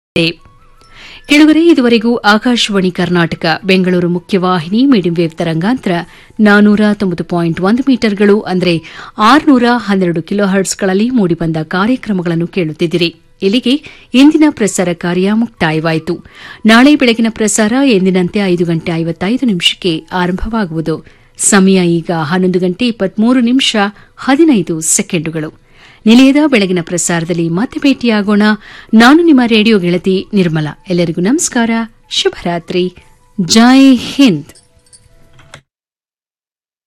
ಕೆಳಗರೆ ಇದುವರೆಗೂ ಆಕಾಶವಾಣಿ ಕರ್ನಾಟಕ ಬೆಂಗಳೂರು ಮುಖ್ಯವಾಹಿನಿ ಮೀಡಿಯಂ ವೇವ್ ತರಂಗಾಂತರ ನಾನೂರ ತೊಂಬತ್ತು ಪಾಯಿಂಟ್ ಒಂದು ಮೀಟರ್ಗಳು ಅಂದರೆ ಆರುನೂರ ಹನ್ನೆರಡು ಕಿಲೋ ಹರ್ಟ್ಸ್ಗಳಲ್ಲಿ ಮೂಡಿಬಂದ ಕಾರ್ಯಕ್ರಮಗಳನ್ನು ಕೇಳುತ್ತಿದ್ದಿರಿ ಇಲ್ಲಿಗೆ ಇಂದಿನ ಪ್ರಸಾರ ಕಾರ್ಯ ಮುಕ್ತಾಯವಾಯಿತು ನಾಳೆ ಬೆಳಗಿನ ಪ್ರಸಾರ ಎಂದಿನಂತೆ ಐದು ಗಂಟೆ ಐವತ್ತೈದು ನಿಮಿಷಕ್ಕೆ ಆರಂಭವಾಗುವುದು ಸಮಯ ಈಗ ಹನ್ನೊಂದು ಗಂಟೆ ಇಪ್ಪತ್ಮೂರು ನಿಮಿಷ ಹದಿನೈದು ಸೆಕೆಂಡುಗಳು ನಿಲಯದ ಬೆಳಗಿನ ಪ್ರಸಾರದಲ್ಲಿ ಮತ್ತೆ ಭೇಟಿಯಾಗೋಣ ನಾನು ನಿಮ್ಮ ರೇಡಿಯೋ ಗೆಳತಿ ನಿರ್ಮಲಾ ಎಲ್ಲರಿಗೂ ನಮಸ್ಕಾರ ಶುಭರಾತ್ರಿ ಜೈ ಹಿಂದ್